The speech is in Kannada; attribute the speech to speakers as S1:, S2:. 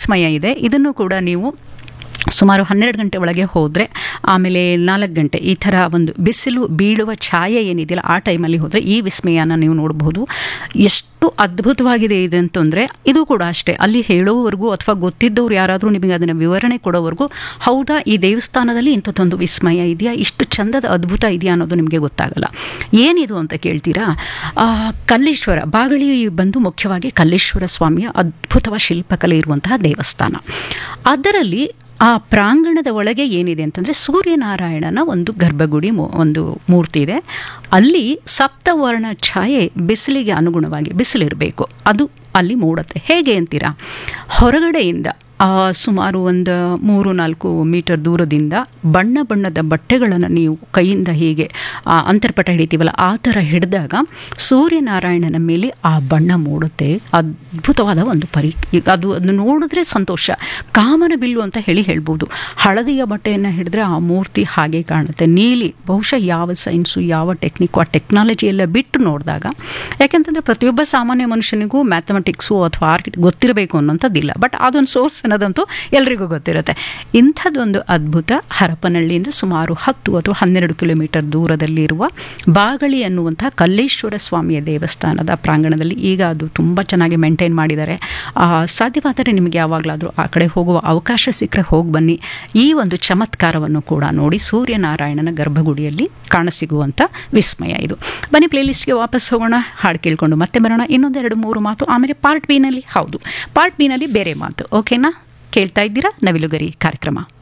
S1: ವಿಸ್ಮಯ ಇದೆ ಇದನ್ನು ಕೂಡ ನೀವು ಸುಮಾರು ಹನ್ನೆರಡು ಗಂಟೆ ಒಳಗೆ ಹೋದರೆ ಆಮೇಲೆ ನಾಲ್ಕು ಗಂಟೆ ಈ ಥರ ಒಂದು ಬಿಸಿಲು ಬೀಳುವ ಛಾಯೆ ಏನಿದೆಯಲ್ಲ ಆ ಟೈಮಲ್ಲಿ ಹೋದರೆ ಈ ವಿಸ್ಮಯನ ನೀವು ನೋಡಬಹುದು ಎಷ್ಟು ಅದ್ಭುತವಾಗಿದೆ ಇದೆ ಅಂತಂದರೆ ಇದು ಕೂಡ ಅಷ್ಟೇ ಅಲ್ಲಿ ಹೇಳೋವರೆಗೂ ಅಥವಾ ಗೊತ್ತಿದ್ದವ್ರು ಯಾರಾದರೂ ನಿಮಗೆ ಅದನ್ನು ವಿವರಣೆ ಕೊಡೋವರೆಗೂ ಹೌದಾ ಈ ದೇವಸ್ಥಾನದಲ್ಲಿ ಇಂಥದ್ದೊಂದು ವಿಸ್ಮಯ ಇದೆಯಾ ಇಷ್ಟು ಚಂದದ ಅದ್ಭುತ ಇದೆಯಾ ಅನ್ನೋದು ನಿಮಗೆ ಗೊತ್ತಾಗಲ್ಲ ಏನಿದು ಅಂತ ಕೇಳ್ತೀರಾ ಆ, ಕಲ್ಲೇಶ್ವರ ಬಾಗಳಿ ಬಂದು ಮುಖ್ಯವಾಗಿ ಕಲ್ಲೇಶ್ವರ ಸ್ವಾಮಿಯ ಅದ್ಭುತವಾದ ಶಿಲ್ಪಕಲೆ ಇರುವಂತಹ ದೇವಸ್ಥಾನ ಅದರಲ್ಲಿ ಆ ಪ್ರಾಂಗಣದ ಒಳಗೆ ಏನಿದೆ ಅಂತಂದರೆ ಸೂರ್ಯನಾರಾಯಣನ ಒಂದು ಗರ್ಭಗುಡಿ ಮೂ- ಒಂದು ಮೂರ್ತಿ ಇದೆ ಅಲ್ಲಿ ಸಪ್ತವರ್ಣ ಛಾಯೆ ಬಿಸಿಲಿಗೆ ಅನುಗುಣವಾಗಿ ಬಿಸಿಲಿರಬೇಕು ಅದು ಅಲ್ಲಿ ಮೂಡುತ್ತೆ ಹೇಗೆ ಅಂತೀರಾ ಹೊರಗಡೆಯಿಂದ ಆ, ಸುಮಾರು ಒಂದು ಮೂರು ನಾಲ್ಕು ಮೀಟರ್ ದೂರದಿಂದ ಬಣ್ಣ ಬಣ್ಣದ ಬಟ್ಟೆಗಳನ್ನು ನೀವು ಕೈಯಿಂದ ಹೀಗೆ ಆ, ಅಂತರ್ಪಟ ಹಿಡಿತೀವಲ್ಲ ಆ ಥರ ಹಿಡಿದಾಗ ಸೂರ್ಯನಾರಾಯಣನ ಮೇಲೆ ಆ ಬಣ್ಣ ಮೂಡುತ್ತೆ ಅದ್ಭುತವಾದ ಒಂದು ಪರಿ ಈಗ ಅದು ಅದನ್ನು ನೋಡಿದ್ರೆ ಸಂತೋಷ ಕಾಮನ ಬಿಲ್ಲು ಅಂತ ಹೇಳಿ ಹೇಳ್ಬೋದು ಹಳದಿಯ ಬಟ್ಟೆಯನ್ನು ಹಿಡಿದ್ರೆ ಆ ಮೂರ್ತಿ ಹಾಗೆ ಕಾಣುತ್ತೆ ನೀಲಿ ಬಹುಶಃ ಯಾವ ಸೈನ್ಸು ಯಾವ ಟೆಕ್ನಿಕ್ಕು ಆ ಟೆಕ್ನಾಲಜಿ ಎಲ್ಲ ಬಿಟ್ಟು ನೋಡಿದಾಗ ಯಾಕೆಂತಂದರೆ ಪ್ರತಿಯೊಬ್ಬ ಸಾಮಾನ್ಯ ಮನುಷ್ಯನಿಗೂ ಮ್ಯಾಥಮೆಟಿಕ್ಸು ಅಥವಾ ಆರ್ಕಿಟ್ ಗೊತ್ತಿರಬೇಕು ಅನ್ನೋಂಥದ್ದಿಲ್ಲ ಬಟ್ ಅದೊಂದು ಸೋರ್ಸ್ ಅನ್ನೋದಂತೂ ಎಲ್ರಿಗೂ ಗೊತ್ತಿರುತ್ತೆ ಇಂಥದ್ದೊಂದು ಅದ್ಭುತ ಹರಪನಹಳ್ಳಿಯಿಂದ ಸುಮಾರು ಹತ್ತು ಅಥವಾ ಹನ್ನೆರಡು ಕಿಲೋಮೀಟರ್ ದೂರದಲ್ಲಿರುವ ಬಾಗಳಿ ಅನ್ನುವಂಥ ಕಲ್ಲೇಶ್ವರ ಸ್ವಾಮಿಯ ದೇವಸ್ಥಾನದ ಪ್ರಾಂಗಣದಲ್ಲಿ ಈಗ ಅದು ತುಂಬ ಚೆನ್ನಾಗಿ ಮೇಂಟೈನ್ ಮಾಡಿದ್ದಾರೆ ಆ, ಸಾಧ್ಯವಾದರೆ ನಿಮಗೆ ಯಾವಾಗಲಾದರೂ ಆ ಕಡೆ ಹೋಗುವ ಅವಕಾಶ ಸಿಕ್ಕರೆ ಹೋಗಿ ಬನ್ನಿ ಈ ಒಂದು ಚಮತ್ಕಾರವನ್ನು ಕೂಡ ನೋಡಿ ಸೂರ್ಯನಾರಾಯಣನ ಗರ್ಭಗುಡಿಯಲ್ಲಿ ಕಾಣಸಿಗುವಂಥ ವಿಸ್ಮಯ ಇದು ಬನ್ನಿ ಪ್ಲೇಲಿಸ್ಟ್ಗೆ ವಾಪಸ್ ಹೋಗೋಣ ಹಾಡು ಕೇಳ್ಕೊಂಡು ಮತ್ತೆ ಬರೋಣ ಇನ್ನೊಂದೆರಡು ಮೂರು ಮಾತು ಆಮೇಲೆ ಪಾರ್ಟ್ ಬಿನಲ್ಲಿ ಹೌದು ಪಾರ್ಟ್ ಬಿನಲ್ಲಿ ಬೇರೆ ಮಾತು ಓಕೆನಾ ಕೇಳ್ತಾ ಇದ್ದೀರಾ ನವಿಲುಗರಿ ಕಾರ್ಯಕ್ರಮ